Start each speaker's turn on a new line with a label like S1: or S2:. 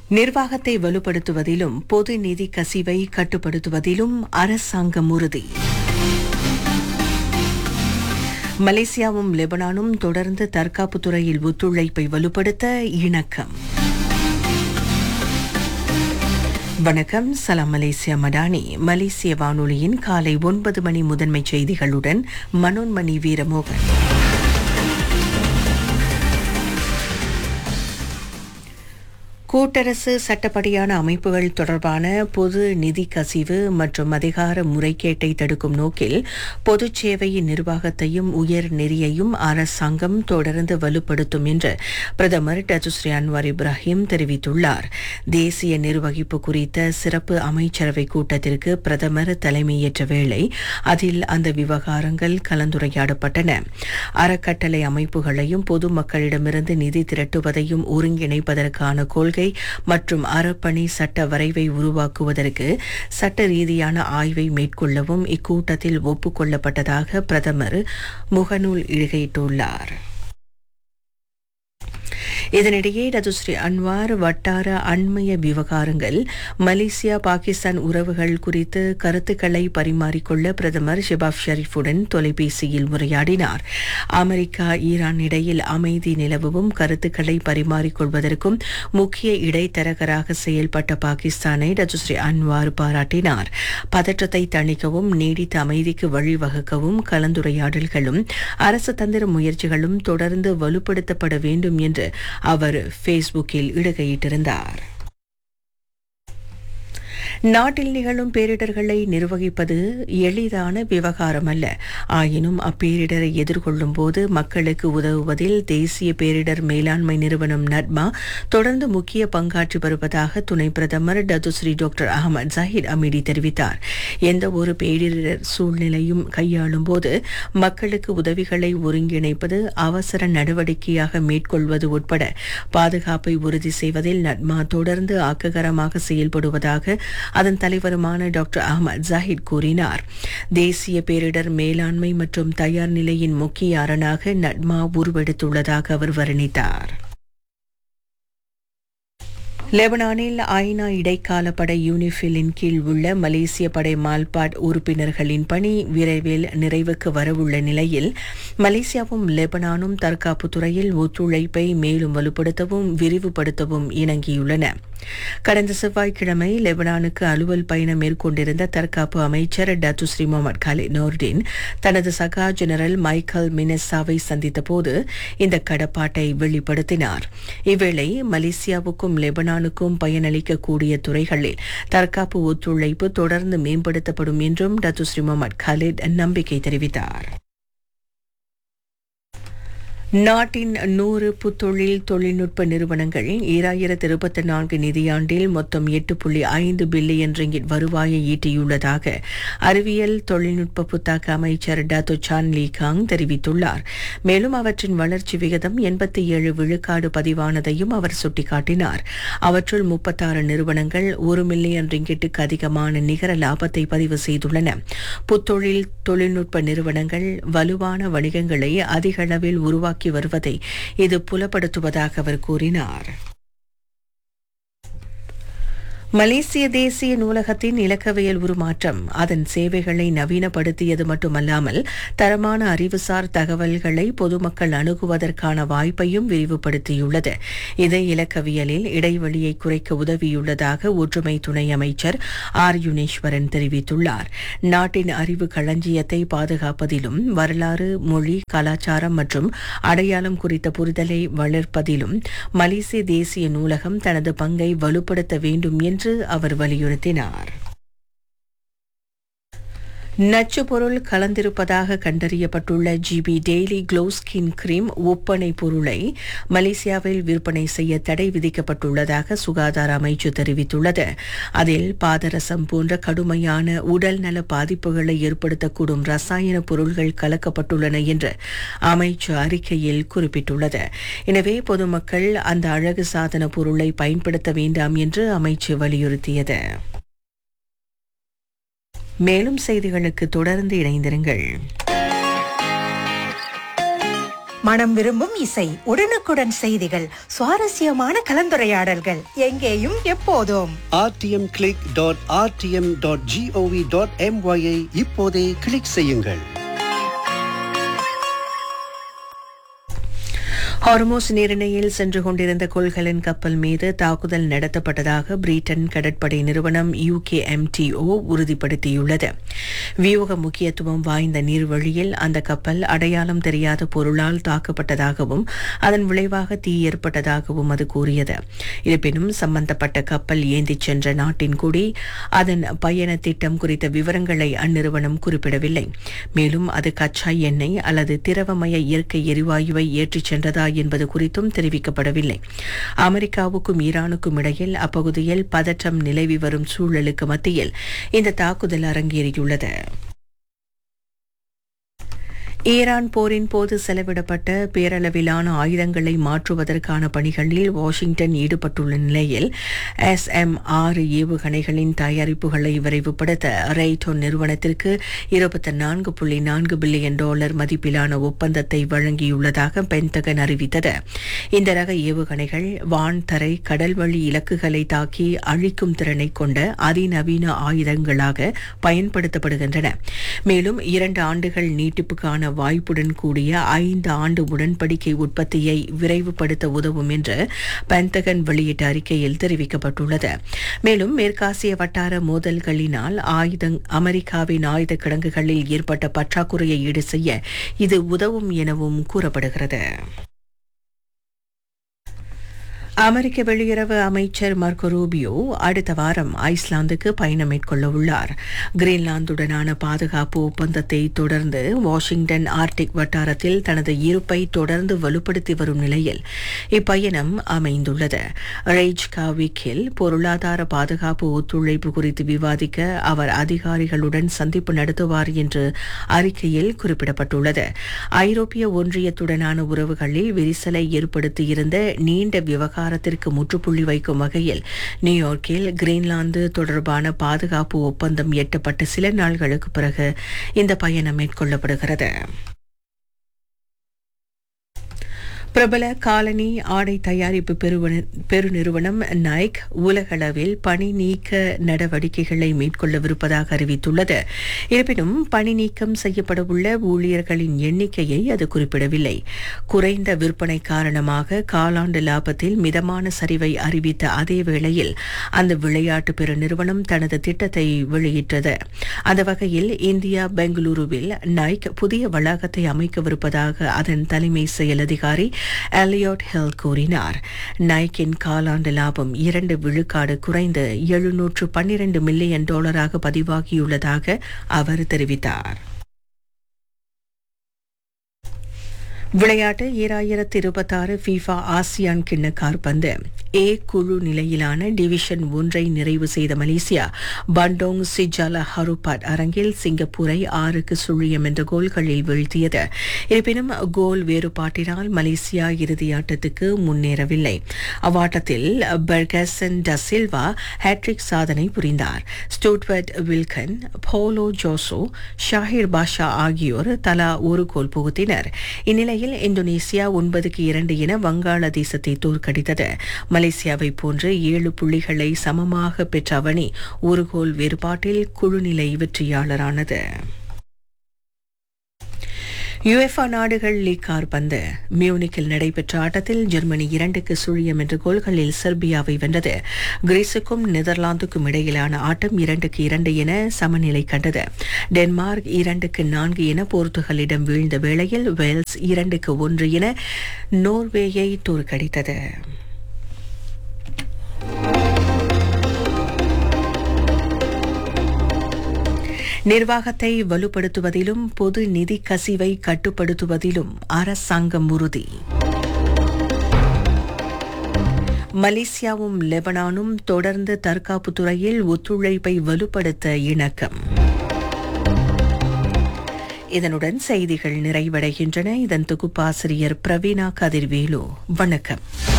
S1: நிர்வாகத்தை வலுப்படுத்துவதிலும் பொது நிதி கசிவை கட்டுப்படுத்துவதிலும் அரசாங்கம் உறுதி மலேசியாவும் லெபனானும் தொடர்ந்து தற்காப்பு துறையில் ஒத்துழைப்பை வலுப்படுத்த இணக்கம் வணக்கம் சலாம் மலேசியா மடானி மலேசிய வானொலியின் காலை ஒன்பது மணி முதன்மை செய்திகளுடன் மனோன்மணி வீரமோகன் கூட்டரசு சட்டப்படியான அமைப்புகள் தொடர்பான பொது நிதி கசிவு மற்றும் அதிகார முறைகேட்டை தடுக்கும் நோக்கில் பொது சேவையின் நிர்வாகத்தையும் உயர் நெறியையும் அரசாங்கம் தொடர்ந்து வலுப்படுத்தும் என்று பிரதமர் டச்சுஸ்ரீ அன்வார் இப்ராஹிம் தெரிவித்துள்ளார் தேசிய நிர்வகிப்பு குறித்த சிறப்பு அமைச்சரவை கூட்டத்திற்கு பிரதமர் தலைமையேற்ற வேளை அதில் அந்த விவகாரங்கள் கலந்துரையாடப்பட்டன அறக்கட்டளை அமைப்புகளையும் பொதுமக்களிடமிருந்து நிதி திரட்டுவதையும் ஒருங்கிணைப்பதற்கான கொள்கை மற்றும் அறப்பணி சட்ட வரைவை உருவாக்குவதற்கு சட்ட ரீதியான ஆய்வை மேற்கொள்ளவும் இக்கூட்டத்தில் ஒப்புக்கொள்ளப்பட்டதாக பிரதமர் முகநூல் இழுகையிட்டுள்ளார் இதனிடையே ரதுஸ்ரீ அன்வார் வட்டார அண்மைய விவகாரங்கள் மலேசியா பாகிஸ்தான் உறவுகள் குறித்து கருத்துக்களை பரிமாறிக்கொள்ள பிரதமர் ஷிபாப் ஷெரீஃபுடன் தொலைபேசியில் உரையாடினார் அமெரிக்கா ஈரான் இடையில் அமைதி நிலவும் கருத்துக்களை பரிமாறிக்கொள்வதற்கும் முக்கிய இடைத்தரகராக செயல்பட்ட பாகிஸ்தானை ரஜுஸ்ரீ அன்வார் பாராட்டினார் பதற்றத்தை தணிக்கவும் நீடித்த அமைதிக்கு வழிவகுக்கவும் கலந்துரையாடல்களும் அரசு தந்திர முயற்சிகளும் தொடர்ந்து வலுப்படுத்தப்பட வேண்டும் என்று அவர் ஃபேஸ்புக்கில் இடுகையிட்டிருந்தார் நாட்டில் நிகழும் பேரிடர்களை நிர்வகிப்பது எளிதான விவகாரம் அல்ல ஆயினும் அப்பேரிடரை எதிர்கொள்ளும் போது மக்களுக்கு உதவுவதில் தேசிய பேரிடர் மேலாண்மை நிறுவனம் நட்மா தொடர்ந்து முக்கிய பங்காற்றி வருவதாக துணை பிரதமர் Datuk Seri doctor Ahmad Zahid Hamidi தெரிவித்தார் எந்த ஒரு பேரிடர் சூழ்நிலையும் கையாளும் போது மக்களுக்கு உதவிகளை ஒருங்கிணைப்பது அவசர நடவடிக்கையாக மேற்கொள்வது உட்பட பாதுகாப்பை உறுதி செய்வதில் நட்மா தொடர்ந்து ஆக்ககரமாக செயல்படுவதாக அதன் தலைவருமான டாக்டர் அகமது ஜாஹித் கூறினார் தேசிய பேரிடர் மேலாண்மை மற்றும் தயார் நிலையின் முக்கிய அரணாக நட்மா உருவெடுத்துள்ளதாக அவர் வர்ணித்தார் லெபனானில் ஐநா இடைக்கால படை யூனிஃபிலின் கீழ் உள்ள மலேசிய படை மால்பாட் உறுப்பினர்களின் பணி விரைவில் நிறைவுக்கு வரவுள்ள நிலையில் மலேசியாவும் லெபனானும் தற்காப்பு துறையில் ஒத்துழைப்பை மேலும் வலுப்படுத்தவும் விரிவுபடுத்தவும் இணங்கியுள்ளன கடந்த செவ்வாய்க்கிழமை லெபனானுக்கு அலுவல் பயணம் மேற்கொண்டிருந்த தற்காப்பு அமைச்சர் டத்துஸ்ரீ முகமது காலித் நோர்டின் தனது சகா ஜெனரல் மைக்கேல் மினெசாவை சந்தித்த போது இந்த கடப்பாட்டை வெளிப்படுத்தினார் இவ்வேளை மலேசியாவுக்கும் லெபனானுக்கும் பயனளிக்கக்கூடிய துறைகளில் தற்காப்பு ஒத்துழைப்பு தொடர்ந்து மேம்படுத்தப்படும் என்றும் டத்துஸ்ரீ முகமது காலித் நம்பிக்கை தெரிவித்தார் நாட்டின் நூறு புத்தொழில் தொழில்நுட்ப நிறுவனங்கள் ஈராயிரத்து இருபத்தி நான்கு நிதியாண்டில் மொத்தம் எட்டு புள்ளி ஐந்து பில்லியன் ரிங்கிட் வருவாயை ஈட்டியுள்ளதாக அறிவியல் தொழில்நுட்ப புத்தாக்க அமைச்சர் டாத்தோ சான் லீ காங் தெரிவித்துள்ளார் மேலும் அவற்றின் வளர்ச்சி விகிதம் எண்பத்தி ஏழு விழுக்காடு பதிவானதையும் அவர் சுட்டிக்காட்டினார் அவற்றுள் முப்பத்தாறு நிறுவனங்கள் ஒரு மில்லியன் ரிங்கிட்டுக்கு அதிகமான நிகர லாபத்தை பதிவு செய்துள்ளன புத்தொழில் தொழில்நுட்ப நிறுவனங்கள் வலுவான வணிகங்களை அதிக அளவில் உருவாக்கி உருவாக்கி வருவதை இது புலப்படுத்துவதாக அவர் கூறினார் மலேசிய தேசிய நூலகத்தின் இலக்கவியல் உருமாற்றம் அதன் சேவைகளை நவீனப்படுத்தியது மட்டுமல்லாமல் தரமான அறிவுசார் தகவல்களை பொதுமக்கள் அணுகுவதற்கான வாய்ப்பையும் விரிவுபடுத்தியுள்ளது இது இலக்கவியலில் இடைவெளியை குறைக்க உதவியுள்ளதாக ஒற்றுமை துணை அமைச்சர் ஆர் யுனேஸ்வரன் தெரிவித்துள்ளார் நாட்டின் அறிவு களஞ்சியத்தை பாதுகாப்பதிலும் வரலாறு மொழி கலாச்சாரம் மற்றும் அடையாளம் குறித்த புரிதலை வளர்ப்பதிலும் மலேசிய தேசிய நூலகம் தனது பங்கை வலுப்படுத்த வேண்டும் என்று என்று அவர் வலியுறுத்தினார் நச்சு பொருள் கலந்திருப்பதாக கண்டறியப்பட்டுள்ள GB daily glow skin cream ஒப்பனை பொருளை மலேசியாவில் விற்பனை செய்ய தடை விதிக்கப்பட்டுள்ளதாக சுகாதார அமைச்சு தெரிவித்துள்ளது அதில் பாதரசம் போன்ற கடுமையான உடல் நல பாதிப்புகளை ஏற்படுத்தக்கூடும் ரசாயன பொருள்கள் கலக்கப்பட்டுள்ளன என்று அமைச்சு அறிக்கையில் குறிப்பிட்டுள்ளது எனவே பொதுமக்கள் அந்த அழகு சாதன பொருளை பயன்படுத்த வேண்டாம் என்று அமைச்சு வலியுறுத்தியது மேலும் செய்திகளுக்கு தொடர்ந்து இணைந்திருங்கள்
S2: மனம் விரும்பும் இசை உடனுக்குடன் செய்திகள் சுவாரஸ்யமான கலந்துரையாடல்கள் எங்கேயும் எப்போதும்
S3: rtmclick.rtm.gov.my ஐ இப்போதே கிளிக் செய்யுங்கள்
S1: ஹார்மோஸ் நீரிணையில் சென்று கொண்டிருந்த கொள்கலன் கப்பல் மீது தாக்குதல் நடத்தப்பட்டதாக பிரிட்டன் கடற்படை நிறுவனம் யுகேஎம்டிஓ உறுதிப்படுத்தியுள்ளது வியூக முக்கியத்துவம் வாய்ந்த நீர்வழியில் அந்த கப்பல் அடையாளம் தெரியாத பொருளால் தாக்கப்பட்டதாகவும் அதன் விளைவாக தீ ஏற்பட்டதாகவும் அது கூறியது இருப்பினும் சம்பந்தப்பட்ட கப்பல் ஏந்திச் சென்ற நாட்டின் கொடி அதன் பயண திட்டம் குறித்த விவரங்களை அந்நிறுவனம் குறிப்பிடவில்லை மேலும் அது கச்சா எண்ணெய் அல்லது திரவமய இயற்கை எரிவாயுவை ஏற்றிச் சென்றதா என்பது குறித்தும் தெரிவிக்கப்படவில்லை அமெரிக்காவுக்கும் ஈரானுக்கும் இடையில் அப்பகுதியில் பதற்றம் நிலவி வரும் சூழலுக்கு மத்தியில் இந்த தாக்குதல் அரங்கேறியுள்ளது ஈரான் போரின் போது செலவிடப்பட்ட பேரளவிலான ஆயுதங்களை மாற்றுவதற்கான பணிகளில் வாஷிங்டன் ஈடுபட்டுள்ள நிலையில் எஸ் எம் ஆறு ஏவுகணைகளின் தயாரிப்புகளை விரைவுபடுத்த ரெய்டோ நிறுவனத்திற்கு இருபத்தி நான்கு புள்ளி நான்கு பில்லியன் டாலர் மதிப்பிலான ஒப்பந்தத்தை வழங்கியுள்ளதாக பென்டகன் அறிவித்தது இந்த ரக ஏவுகணைகள் வான் தரை கடல்வழி இலக்குகளை தாக்கி அழிக்கும் திறனை கொண்ட அதிநவீன ஆயுதங்களாக பயன்படுத்தப்படுகின்றன மேலும் இரண்டு ஆண்டுகள் நீட்டிப்புக்கான வாய்ப்புடன் கூடிய ஐந்து ஆண்டு உடன்படிக்கை உற்பத்தியை விரைவுபடுத்த உதவும் என்று பென்டகன் வெளியிட்ட அறிக்கையில் தெரிவிக்கப்பட்டுள்ளது மேலும் மேற்காசிய வட்டார மோதல்களினால் ஆயுதங் அமெரிக்காவின் ஆயுத கிடங்குகளில் ஏற்பட்ட பற்றாக்குறையை ஈடு செய்ய இது உதவும் எனவும் கூறப்படுகிறது அமெரிக்க வெளியுறவு அமைச்சர் மார்க்கோ ரூபியோ அடுத்த வாரம் ஐஸ்லாந்துக்கு பயணம் மேற்கொள்ள உள்ளார் கிரீன்லாந்துடனான பாதுகாப்பு ஒப்பந்தத்தை தொடர்ந்து வாஷிங்டன் ஆர்டிக் வட்டாரத்தில் தனது இருப்பை தொடர்ந்து வலுப்படுத்தி வரும் நிலையில் இப்பயணம் அமைந்துள்ளது ரெய்ஜ்காவிக்கில் பொருளாதார பாதுகாப்பு ஒத்துழைப்பு குறித்து விவாதிக்க அவர் அதிகாரிகளுடன் சந்திப்பு நடத்துவார் என்று அறிக்கையில் குறிப்பிடப்பட்டுள்ளது ஐரோப்பிய ஒன்றியத்துடனான உறவுகளில் விரிசலை ஏற்படுத்தியிருந்த நீண்ட விவகாரம் விவகாரத்திற்கு முற்றுப்புள்ளி வைக்கும் வகையில் நியூயார்க்கில் கிரீன்லாந்து தொடர்பான பாதுகாப்பு ஒப்பந்தம் எட்டப்பட்ட சில நாள்களுக்கு பிறகு இந்த பயணம் மேற்கொள்ளப்படுகிறது பிரபல காலனி ஆடை தயாரிப்பு பெருநிறுவனம் நைக் உலகளவில் பணி நீக்க நடவடிக்கைகளை மேற்கொள்ளவிருப்பதாக அறிவித்துள்ளது இருப்பினும் பணி நீக்கம் செய்யப்படவுள்ள ஊழியர்களின் எண்ணிக்கையை அது குறிப்பிடவில்லை குறைந்த விற்பனை காரணமாக காலாண்டு லாபத்தில் மிதமான சரிவை அறிவித்த அதே வேளையில் அந்த விளையாட்டு பெருநிறுவனம் தனது திட்டத்தை வெளியிட்டது அந்த வகையில் இந்தியா பெங்களூருவில் நைக் புதிய வளாகத்தை அமைக்கவிருப்பதாக அதன் தலைமை செயல் அதிகாரி எலியோட் ஹில் கூறினார் நைக்கின் காலாண்டு லாபம் இரண்டு விழுக்காடு குறைந்து எழுநூற்று பன்னிரண்டு மில்லியன் டாலராக பதிவாகியுள்ளதாக அவர் தெரிவித்தார் விளையாட்டு ஈராயிரத்து இருபத்தாறு ஃபீஃபா ஆசியான் கிண்ண கார்பந்து ஏ குழு நிலையிலான டிவிஷன் ஒன்றை நிறைவு செய்த மலேசியா பண்டோங் சிஜாலா ஹருபாட் அரங்கில் சிங்கப்பூரை ஆறுக்கு சுழியம் என்ற கோல்களில் வீழ்த்தியது இருப்பினும் கோல் வேறுபாட்டினால் மலேசியா இறுதியாட்டத்துக்கு முன்னேறவில்லை அவ்வாட்டத்தில் பெர்கசன் ட சில்வா ஹேட்ரிக் சாதனை புரிந்தார் ஸ்டூட்வர்ட் வில்கன் போலோ ஜோசோ ஷாஹிர் பாஷா ஆகியோர் தலா ஒரு கோல் புகுத்தினர் இந்நிலையில் இந்நிலையில் இந்தோனேசியா ஒன்பதுக்கு இரண்டு என வங்காளதேசத்தை தோற்கடித்தது மலேசியாவை போன்று ஏழு புள்ளிகளை சமமாக பெற்ற அவனி ஒரு கோல் வேறுபாட்டில் குழுநிலை வெற்றியாளரானது யுஎஃப்ஆ நாடுகள் லீக் கார்பந்து மியூனிக்கில் நடைபெற்ற ஆட்டத்தில் ஜெர்மனி இரண்டுக்கு சுழியம் என்ற கோல்களில் செர்பியாவை வென்றது கிரீஸுக்கும் நெதர்லாந்துக்கும் இடையிலான ஆட்டம் இரண்டுக்கு இரண்டு என சமநிலை கண்டது டென்மார்க் இரண்டுக்கு நான்கு என போர்த்துகலிடம் வீழ்ந்த வேளையில் வேல்ஸ் இரண்டுக்கு ஒன்று என நோர்வேயை தோற்கடித்தது நிர்வாகத்தை வலுப்படுத்துவதிலும் பொது நிதி கசிவை கட்டுப்படுத்துவதிலும் அரசாங்கம் உறுதி மலேசியாவும் லெபனானும் தொடர்ந்து தற்காப்பு துறையில் ஒத்துழைப்பை வலுப்படுத்த இணக்கம் இதனுடன் செய்திகள் நிறைவடைகின்றன இதன் தொகுப்பாசிரியர் பிரவீனா கதிர்வேலு வணக்கம்